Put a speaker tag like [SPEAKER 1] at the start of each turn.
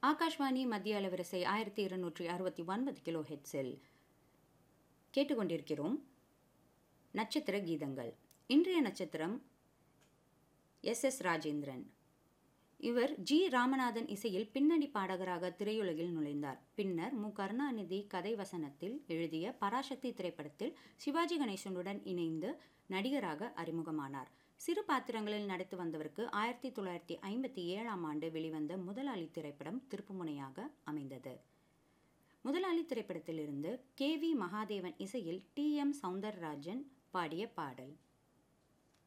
[SPEAKER 1] ஆகாஷ்வாணி மத்திய அலைவரிசை ஆயிரத்தி இருநூற்றி அறுபத்தி ஒன்பது கிலோ ஹெட்ஸில் கேட்டுக்கொண்டிருக்கிறோம் நட்சத்திர கீதங்கள் இன்றைய நட்சத்திரம் எஸ் எஸ் ராஜேந்திரன் இவர் ஜி ராமநாதன் இசையில் பின்னணி பாடகராக திரையுலகில் நுழைந்தார் பின்னர் மு கருணாநிதி கதை வசனத்தில் எழுதிய பராசக்தி திரைப்படத்தில் சிவாஜி கணேசனுடன் இணைந்து நடிகராக அறிமுகமானார் சிறு பாத்திரங்களில் நடித்து வந்தவருக்கு ஆயிரத்தி தொள்ளாயிரத்தி ஐம்பத்தி ஏழாம் ஆண்டு வெளிவந்த முதலாளி திரைப்படம் திருப்புமுனையாக அமைந்தது முதலாளி திரைப்படத்திலிருந்து கே வி மகாதேவன் இசையில் டி எம் சவுந்தரராஜன் பாடிய பாடல்